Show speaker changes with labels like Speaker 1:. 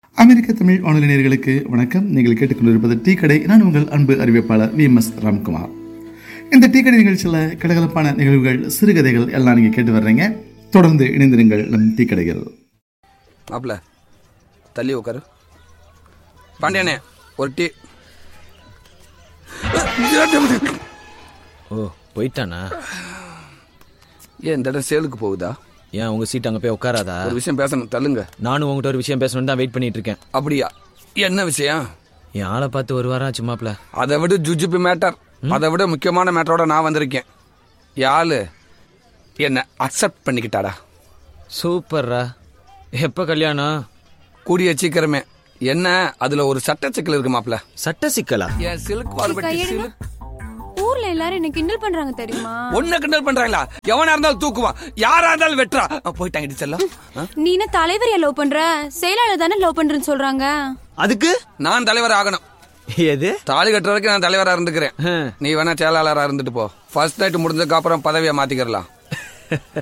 Speaker 1: அமெரிக்க தமிழ் வானொலி நேயர்களுக்கு வணக்கம் நீங்கள் கேட்டுக்கொண்டிருப்பது டீ கடை நான் உங்கள் அன்பு அறிவிப்பாளர் வி எம் எஸ் ராம்குமார் இந்த டீ கடை நிகழ்ச்சியில் கலகலப்பான நிகழ்வுகள் சிறுகதைகள் எல்லாம் நீங்கள் கேட்டு வர்றீங்க தொடர்ந்து இணைந்திருங்கள் நம் டீ கடைகள்
Speaker 2: மாப்பிள தள்ளி உட்காரு பாண்டியனே ஒரு டீ
Speaker 3: ஓ போயிட்டானா
Speaker 2: ஏன் இந்த இடம் சேலுக்கு போகுதா
Speaker 3: ஏன் உங்க சீட் அங்க போய் உட்காராதா
Speaker 2: ஒரு விஷயம் பேசணும் தள்ளுங்க
Speaker 3: நானும் உங்ககிட்ட ஒரு விஷயம் பேசணும்னு தான் வெயிட் பண்ணிட்டு இருக்கேன்
Speaker 2: அப்படியா என்ன விஷயம்
Speaker 3: என் ஆளை பார்த்து ஒரு வாரம் ஆச்சு மாப்ள
Speaker 2: அதை விட ஜுஜுபி மேட்டர் அதை விட முக்கியமான மேட்டரோட நான் வந்திருக்கேன் யாழு என்ன அக்செப்ட் பண்ணிக்கிட்டாடா
Speaker 3: சூப்பர்ரா எப்ப கல்யாணம்
Speaker 2: கூடிய சீக்கிரமே என்ன அதுல ஒரு சட்ட சிக்கல் இருக்கு மாப்ள
Speaker 3: சட்ட சிக்கலா
Speaker 2: என் சிலுக்கு வாழ்பட்டி
Speaker 4: கையெடுங்க.
Speaker 2: சிலுக்கு
Speaker 4: ஊர்ல எல்லாரும் என்ன கிண்டல் பண்றாங்க தெரியுமா
Speaker 2: ஒன்ன கிண்டல் பண்றாங்களா எவனா இருந்தாலும் தூக்குவான் யாரா இருந்தாலும் வெட்டுறா அஹ், போயிட்டாங்க இடி செல்லம் அஹ்.
Speaker 4: நீ என்ன தலைவரையா லவ் பண்ற செயலாளர் தானே லவ் பண்றேன்னு சொல்றாங்க
Speaker 3: அதுக்கு
Speaker 2: நான் தலைவர் ஆகணும்
Speaker 3: எது
Speaker 2: தாலி கட்டுற வரைக்கும் நான் தலைவரா இருந்துக்கிறேன்
Speaker 3: ஹம்.
Speaker 2: நீ வேணா செயலாளரா இருந்துட்டு போ ஃபர்ஸ்ட் நைட் முடிஞ்சதுக்கு அப்புறம் பதவியை மாத்திக்கிறலாம்